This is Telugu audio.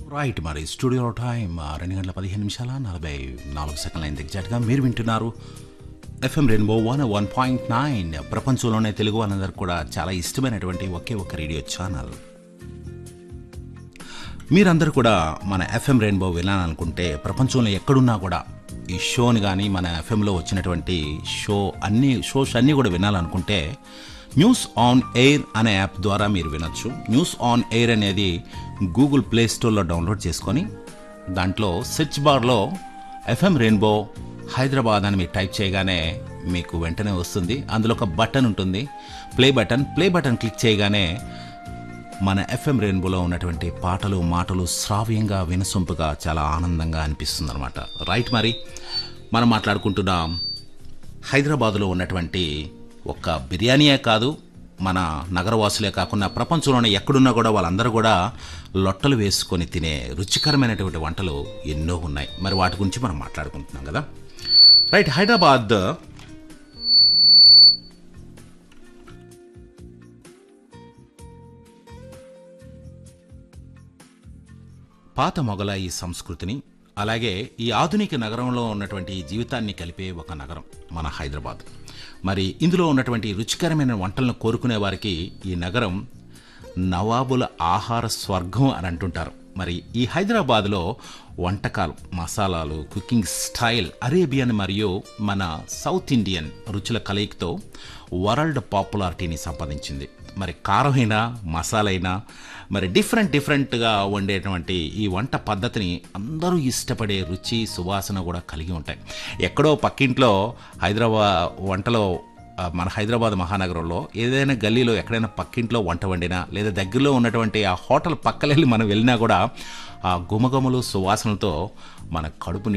రైట్ మరి స్టూడియో టైం రెండు గంటల పదిహేను నిమిషాల నలభై నాలుగు సెకండ్ల అయింది ఎగ్జాక్ట్గా మీరు వింటున్నారు FM Rainbow one one point nine ప్రపంచంలోనే తెలుగు వాళ్ళందరికీ కూడా చాలా ఇష్టమైనటువంటి ఒకే ఒక రేడియో ఛానల్ మీరందరూ కూడా మన ఎఫ్ఎం రెయిన్బో వినాలనుకుంటే ప్రపంచంలో ఎక్కడున్నా కూడా ఈ షోని కానీ మన ఎఫ్ఎంలో వచ్చినటువంటి షో అన్ని షోస్ అన్నీ కూడా వినాలనుకుంటే న్యూస్ ఆన్ ఎయిర్ అనే యాప్ ద్వారా మీరు వినొచ్చు న్యూస్ ఆన్ ఎయిర్ అనేది గూగుల్ ప్లే స్టోర్లో డౌన్లోడ్ చేసుకొని దాంట్లో సెర్చ్ బార్లో ఎఫ్ఎం రెయిన్బో హైదరాబాద్ అని మీరు టైప్ చేయగానే మీకు వెంటనే వస్తుంది అందులో ఒక బటన్ ఉంటుంది play button play button click చేయగానే మన ఎఫ్ఎం రెయిన్బోలో ఉన్నటువంటి పాటలు మాటలు శ్రావ్యంగా వినసొంపుగా చాలా ఆనందంగా అనిపిస్తుంది అనమాట రైట్ మరి మనం మాట్లాడుకుంటున్నాం హైదరాబాదులో ఉన్నటువంటి ఒక్క బిర్యానీయే కాదు మన నగరవాసులే కాకుండా ప్రపంచంలోనే ఎక్కడున్నా కూడా వాళ్ళందరూ కూడా లొట్టలు వేసుకొని తినే రుచికరమైనటువంటి వంటలు ఎన్నో ఉన్నాయి మరి వాటి గురించి మనం మాట్లాడుకుంటున్నాం కదా రైట్ హైదరాబాద్ పాత మొగలాయి సంస్కృతిని అలాగే ఈ ఆధునిక నగరంలో ఉన్నటువంటి ఈ జీవితాన్ని కలిపే ఒక నగరం మన హైదరాబాద్ మరి ఇందులో ఉన్నటువంటి రుచికరమైన వంటలను కోరుకునే వారికి ఈ నగరం నవాబుల ఆహార స్వర్గం అని అంటుంటారు మరి ఈ హైదరాబాద్లో వంటకాలు మసాలాలు కుకింగ్ స్టైల్ అరేబియన్ మరియు మన సౌత్ ఇండియన్ రుచుల కలయికతో వరల్డ్ పాపులారిటీని సంపాదించింది మరి కారమైనా మసాలైనా మరి డిఫరెంట్ డిఫరెంట్గా వండేటువంటి ఈ వంట పద్ధతిని అందరూ ఇష్టపడే రుచి సువాసన కూడా కలిగి ఉంటాయి ఎక్కడో పక్కింట్లో హైదరాబాద్ వంటలో ఆ, మన హైదరాబాద్ మహానగరంలో ఏదైనా గల్లీలో ఎక్కడైనా పక్కింట్లో వంట వండినా లేదా దగ్గరలో ఉన్నటువంటి ఆ హోటల్ పక్కలెళ్ళి మనం వెళ్ళినా కూడా ఆ గుమగుమలు సువాసనలతో మన కడుపు